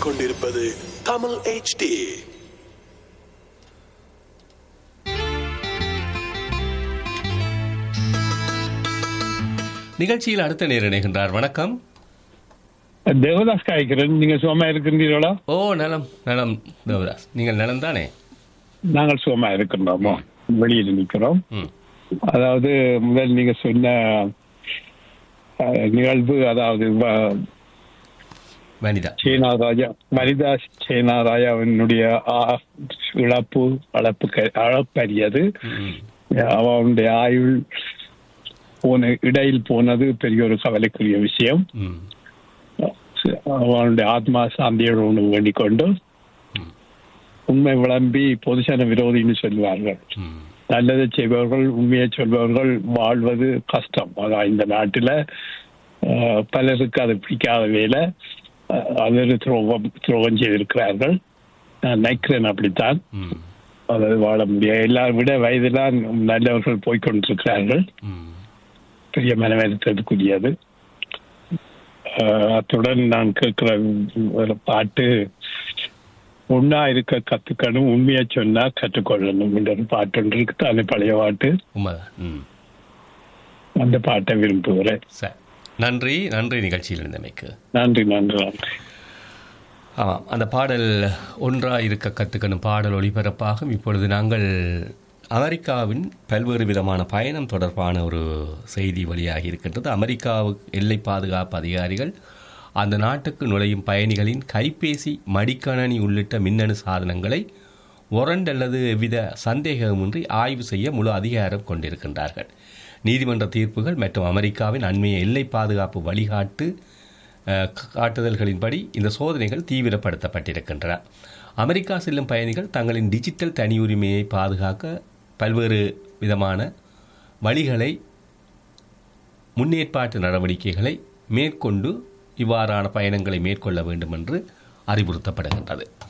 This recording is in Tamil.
கேட்டுக்கொண்டிருப்பது தமிழ் HD நிகழ்ச்சியில் அடுத்த நேர் இணைகின்றார் வணக்கம் தேவதாஸ் காய்க்கிறேன் நீங்க சுகமா இருக்கின்றீர்களா ஓ நலம் நலம் தேவதாஸ் நீங்கள் நலம் தானே நாங்கள் சுகமா இருக்கின்றோமோ வெளியில் நிற்கிறோம் ம் அதாவது முதல் நீங்க சொன்ன அஹ், நிகழ்வு அதாவது வ- வனிதா சீனா ராஜா வனிதா சீனா ராஜாவினுடைய ஆ- இழப்பு அளப்பு அளப்பரியது ம், அவனுடைய ஆயுள் போன இடையில் போனது பெரிய ஒரு கவலைக்குரிய விஷயம் ம் அவனுடைய ஆத்மா சாந்தியோடு வேண்டிக் கொண்டு உண்மை விளம்பி பொதுசன விரோதின்னு சொல்வார்கள் ம் நல்லதை செய்பவர்கள் உண்மையை சொல்பவர்கள் வாழ்வது கஷ்டம் அதான் இந்த நாட்டில் அஹ், பலருக்கு அது பிடிக்காத வேலை அஹ், அது ஒரு துரோகம் துரோகம் செய்திருக்கிறார்கள் நான் நினைக்கிறேன் அப்படித்தான் ம் அதாவது வாழ முடியாது எல்லாரும் விட வயதிலாம் நல்லவர்கள் போய்கொண்டிருக்கிறார்கள் ம் பெரிய மனவேதத்திற்குரியது அஹ், அத்துடன் நான் கேட்கிற ஒரு பாட்டு ஒன்னா இருக்க கத்துக்கணும் உண்மையை சொன்னா கற்றுக்கொள்ளணும் என்ற ஒரு பாட்டு ஒன்று இருக்கு தானே பழைய பாட்டு உண்மைதான் ம் அந்த பாட்டை விரும்புகிறேன் சரி நன்றி நன்றி நிகழ்ச்சியில் இருந்தமைக்கு நன்றி நன்றி நன்றி ஆமாம் அந்த பாடல் ஒன்றாக இருக்க கற்றுக்கணும் பாடல் ஒளிபரப்பாகும் இப்பொழுது நாங்கள் அமெரிக்காவின் பல்வேறு விதமான பயணம் தொடர்பான ஒரு செய்தி வெளியாகி இருக்கின்றது அமெரிக்காவு எல்லை பாதுகாப்பு அதிகாரிகள் அந்த நாட்டுக்கு நுழையும் பயணிகளின் கைபேசி மடிக்கணனி உள்ளிட்ட மின்னணு சாதனங்களை ஒரண்ட் அல்லது எவ்வித சந்தேகமின்றி ஆய்வு செய்ய முழு அதிகாரம் கொண்டிருக்கின்றார்கள் நீதிமன்ற தீர்ப்புகள் மற்றும் அமெரிக்காவின் அண்மைய எல்லை பாதுகாப்பு வழிகாட்டு அஹ், காட்டுதல்களின்படி இந்த சோதனைகள் தீவிரப்படுத்தப்பட்டிருக்கின்றன அமெரிக்கா செல்லும் பயணிகள் தங்களின் டிஜிட்டல் தனியுரிமையை பாதுகாக்க பல்வேறு விதமான வழிகளை முன்னேற்பாட்டு நடவடிக்கைகளை மேற்கொண்டு இவ்வாறான பயணங்களை மேற்கொள்ள வேண்டும் என்று அறிவுறுத்தப்படுகின்றது